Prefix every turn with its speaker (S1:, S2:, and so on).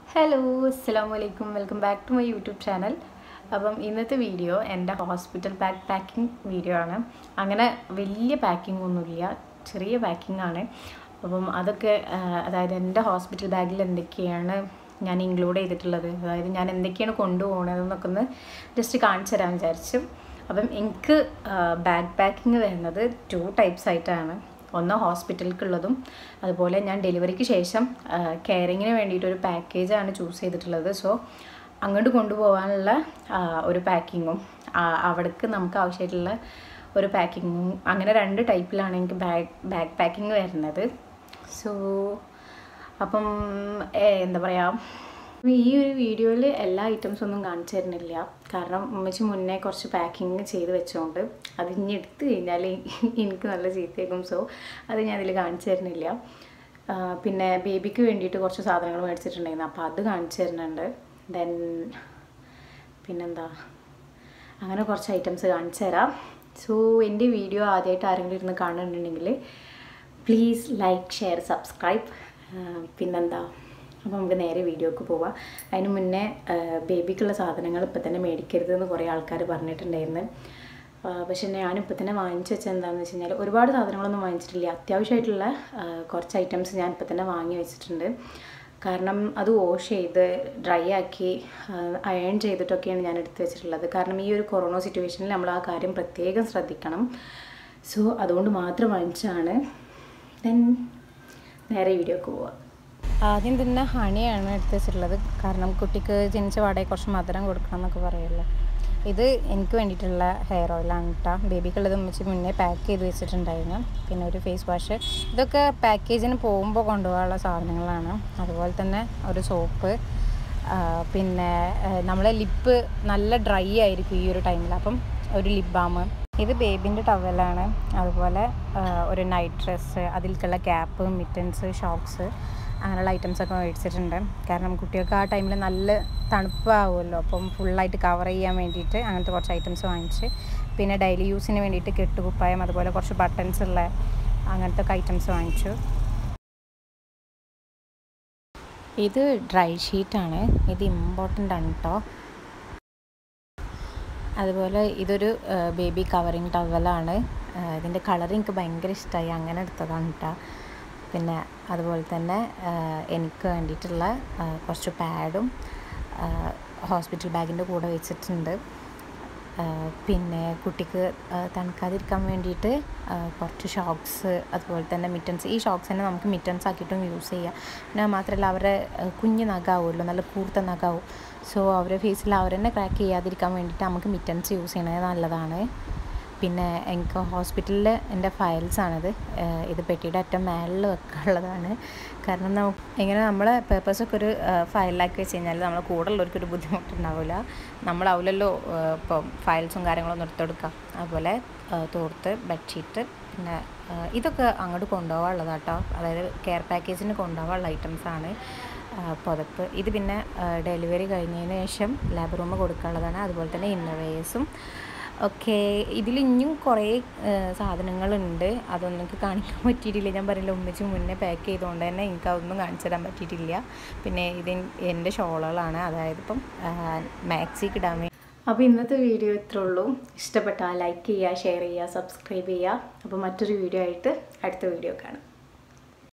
S1: hello അസ്സാം വലൈക്കും welcome back to my YouTube channel അപ്പം ഇന്നത്തെ വീഡിയോ എൻ്റെ ഹോസ്പിറ്റൽ ബാഗ് പാക്കിംഗ് വീഡിയോ ആണ് അങ്ങനെ വലിയ പാക്കിംഗ് ഒന്നുമില്ല ചെറിയ പാക്കിംഗ് ആണ് അപ്പം അതൊക്കെ ആ, അതായത് എൻ്റെ ഹോസ്പിറ്റൽ ബാഗിൽ എന്തൊക്കെയാണ് ഞാൻ ഇൻക്ലൂഡ് ചെയ്തിട്ടുള്ളത് അതായത് ഞാൻ എന്തൊക്കെയാണ് കൊണ്ടുപോകുന്നത് എന്നൊക്കെ ഒന്ന് ജസ്റ്റ് കാണിച്ചു തരാൻ വിചാരിച്ചു അപ്പം എനിക്ക് ബാഗ് പാക്കിംഗ് വരുന്നത് ടു ടൈപ്സ് ആയിട്ടാണ് ഒന്ന് ഹോസ്പിറ്റലിലേക്കുള്ളതും അതുപോലെ ഞാൻ ഡെലിവറിക്ക് ശേഷം കെയറിങ്ങിന് വേണ്ടിയിട്ട് ഒരു പാക്കേജാണ് ചൂസ് ചെയ്തിട്ടുള്ളത് സോ അങ്ങോട്ട് കൊണ്ടുപോകാനുള്ള ആ, ഒരു പാക്കിങ്ങും അവിടേക്ക് നമുക്ക് ആവശ്യമായിട്ടുള്ള ഒരു പാക്കിങ്ങും അങ്ങനെ രണ്ട് ടൈപ്പിലാണ് എനിക്ക് ബാഗ് ബാഗ് പാക്കിങ് വരുന്നത് സോ അപ്പം ഏ, എന്താ പറയുക ഈ ഒരു വീഡിയോയിൽ എല്ലാ ഐറ്റംസും ഒന്നും കാണിച്ചു തരുന്നില്ല കാരണം ഉമ്മച്ചി മുന്നേ കുറച്ച് പാക്കിങ് ചെയ്ത് വെച്ചോണ്ട് അത് ഇനി എടുത്തു കഴിഞ്ഞാൽ എനിക്ക് നല്ല ചീത്തയാക്കും സോ അത് ഞാൻ അതിൽ കാണിച്ചു തരുന്നില്ല ആ, പിന്നെ ബേബിക്ക് വേണ്ടിയിട്ട് കുറച്ച് സാധനങ്ങൾ മേടിച്ചിട്ടുണ്ടായിരുന്നു അപ്പോൾ അത് കാണിച്ചു തരുന്നുണ്ട് ദെൻ പിന്നെന്താ അങ്ങനെ കുറച്ച് ഐറ്റംസ് കാണിച്ചു തരാം സോ എൻ്റെ വീഡിയോ ആദ്യമായിട്ട് ആരെങ്കിലും ഇരുന്ന് കാണുന്നുണ്ടെങ്കിൽ പ്ലീസ് ലൈക്ക് ഷെയർ സബ്സ്ക്രൈബ് പിന്നെന്താ അപ്പോൾ നമുക്ക് നേരെ വീഡിയോക്ക് പോവാം അതിന് മുന്നേ ആ, ബേബിക്കുള്ള സാധനങ്ങൾ ഇപ്പം തന്നെ മേടിക്കരുത് എന്ന് കുറേ ആൾക്കാർ പറഞ്ഞിട്ടുണ്ടായിരുന്നു ആ, പക്ഷെ ഞാനിപ്പോൾ തന്നെ വാങ്ങിച്ചു വെച്ചത് എന്താണെന്ന് വെച്ച് കഴിഞ്ഞാൽ ഒരുപാട് സാധനങ്ങളൊന്നും വാങ്ങിച്ചിട്ടില്ല അത്യാവശ്യമായിട്ടുള്ള ആ, കുറച്ച് ഐറ്റംസ് ഞാൻ ഇപ്പം തന്നെ വാങ്ങി വെച്ചിട്ടുണ്ട് കാരണം അത് വാഷ് ചെയ്ത് ഡ്രൈ ആക്കി അയൺ ചെയ്തിട്ടൊക്കെയാണ് ഞാൻ എടുത്ത് വെച്ചിട്ടുള്ളത് കാരണം ഈ ഒരു കൊറോണ സിറ്റുവേഷനിൽ നമ്മൾ ആ കാര്യം പ്രത്യേകം ശ്രദ്ധിക്കണം സോ അതുകൊണ്ട് മാത്രം വാങ്ങിച്ചാണ് ദെൻ നേരെ വീഡിയോക്ക് പോവാം ആദ്യം തന്നെ ഹണിയാണ് എടുത്ത് വെച്ചിട്ടുള്ളത് കാരണം കുട്ടിക്ക് ജനിച്ച പാടെ കുറച്ച് മധുരം കൊടുക്കണം എന്നൊക്കെ പറയുമല്ലോ ഇത് എനിക്ക് വേണ്ടിയിട്ടുള്ള ഹെയർ ഓയിലാണ് കേട്ടോ ബേബിക്കുള്ളത് വെച്ച് മുന്നേ പാക്ക് ചെയ്ത് വെച്ചിട്ടുണ്ടായിരുന്നു പിന്നെ ഒരു ഫേസ് വാഷ് ഇതൊക്കെ പാക്കേജിന് പോകുമ്പോൾ കൊണ്ടുപോകാനുള്ള സാധനങ്ങളാണ് അതുപോലെ തന്നെ ഒരു സോപ്പ് പിന്നെ ആ, നമ്മളെ ലിപ്പ് നല്ല ഡ്രൈ ആയിരിക്കും ഈ ഒരു ടൈമിൽ അപ്പം ഒരു ലിപ് ബാം ഇത് ബേബിൻ്റെ ടവലാണ് അതുപോലെ ആ, ഒരു നൈറ്റ് ഡ്രസ്സ് അതിലേക്കുള്ള ക്യാപ്പ് മിറ്റൻസ് ഷോക്സ് അങ്ങനെയുള്ള ഐറ്റംസ് ഒക്കെ മേടിച്ചിട്ടുണ്ട് കാരണം കുട്ടികൾക്ക് ആ ടൈമിൽ നല്ല തണുപ്പാവുമല്ലോ അപ്പം ഫുള്ളായിട്ട് കവർ ചെയ്യാൻ വേണ്ടിയിട്ട് അങ്ങനത്തെ കുറച്ച് ഐറ്റംസ് വാങ്ങിച്ച് പിന്നെ ഡെയിലി യൂസിന് വേണ്ടിയിട്ട് കെട്ടുകുപ്പായം അതുപോലെ കുറച്ച് ബട്ടൺസ് ഉള്ള അങ്ങനത്തെ ഒക്കെ ഐറ്റംസ് വാങ്ങിച്ചു ഇത് ഡ്രൈ ഷീറ്റാണ് ഇത് ഇമ്പോർട്ടൻ്റ് ആണ് കേട്ടോ അതുപോലെ ഇതൊരു ബേബി കവറിങ് ടവലാണ് ഇതിൻ്റെ കളർ എനിക്ക് ഭയങ്കര ഇഷ്ടമായി അങ്ങനെ എടുത്തതാണ് കേട്ടോ പിന്നെ അതുപോലെ തന്നെ ആ, എനിക്ക് വേണ്ടിയിട്ടുള്ള ആ, കുറച്ച് പാഡും ഹോസ്പിറ്റൽ ബാഗിൻ്റെ കൂടെ വെച്ചിട്ടുണ്ട് ആ, പിന്നെ കുട്ടിക്ക് ആ, തണുക്കാതിരിക്കാൻ വേണ്ടിയിട്ട് ആ, കുറച്ച് ഷോക്സ് അതുപോലെ തന്നെ മിറ്റൻസ് ഈ ഷോക്സ് തന്നെ നമുക്ക് മിറ്റൻസ് ആക്കിയിട്ടും യൂസ് ചെയ്യാം പിന്നെ അത് മാത്രമല്ല അവരുടെ ആ, കുഞ്ഞ് നഖാവുമല്ലോ നല്ല കൂർത്ത നഖാവും സോ അവരുടെ ഫേസിൽ അവർ തന്നെ ക്രാക്ക് ചെയ്യാതിരിക്കാൻ വേണ്ടിയിട്ട് നമുക്ക് മിറ്റൻസ് യൂസ് ചെയ്യണത് നല്ലതാണ് പിന്നെ എനിക്ക് ഹോസ്പിറ്റലിൽ എൻ്റെ ഫയൽസാണിത് ഏഹ് ഇത് പെട്ടിയുടെ അറ്റം മേളിൽ വെക്കാനുള്ളതാണ് കാരണം നമുക്ക് ഇങ്ങനെ നമ്മളെ പേപ്പേഴ്സൊക്കെ ഒരു ഫയലിലാക്കി വെച്ച് കഴിഞ്ഞാൽ നമ്മളെ കൂടെ ഉള്ളവർക്കൊരു ബുദ്ധിമുട്ടുണ്ടാവില്ല നമ്മളാവില്ലല്ലോ ഏഹ് ഇപ്പം ഫയൽസും കാര്യങ്ങളൊന്നും എടുത്തെടുക്കാം അതുപോലെ ഏഹ് തോർത്ത് ബെഡ്ഷീറ്റ് പിന്നെ ഏഹ് ഇതൊക്കെ അങ്ങോട്ട് കൊണ്ടുപോകാനുള്ളതാണ് കേട്ടോ അതായത് കെയർ പാക്കേജിന് കൊണ്ടുപോകാനുള്ള ഐറ്റംസാണ് പുതപ്പ് ഇത് പിന്നെ ഡെലിവറി കഴിഞ്ഞതിന് ശേഷം ലാബ് റൂം കൊടുക്കാനുള്ളതാണ് അതുപോലെ തന്നെ ഇന്നവേഴ്സും ഓക്കെ ഇതിൽ ഇനിയും കുറേ സാധനങ്ങളുണ്ട് അതൊന്നും എനിക്ക് കാണിക്കാൻ പറ്റിയിട്ടില്ല ഞാൻ പറഞ്ഞില്ല ഉമ്മച്ചി മുന്നേ പാക്ക് ചെയ്തുകൊണ്ട് തന്നെ എനിക്ക് അതൊന്നും കാണിച്ചു തരാൻ പറ്റിയിട്ടില്ല പിന്നെ ഇത് എൻ്റെ ഷോളുകളാണ് അതായത് ഇപ്പം മാക്സിക്ക് ഇടാൻ വേണ്ടി അപ്പോൾ ഇന്നത്തെ വീഡിയോ ഇത്രേ ഉള്ളൂ ഇഷ്ടപ്പെട്ടാൽ ലൈക്ക് ചെയ്യുക ഷെയർ ചെയ്യുക സബ്സ്ക്രൈബ് ചെയ്യുക അപ്പോൾ മറ്റൊരു വീഡിയോ ആയിട്ട് അടുത്ത വീഡിയോ കാണാം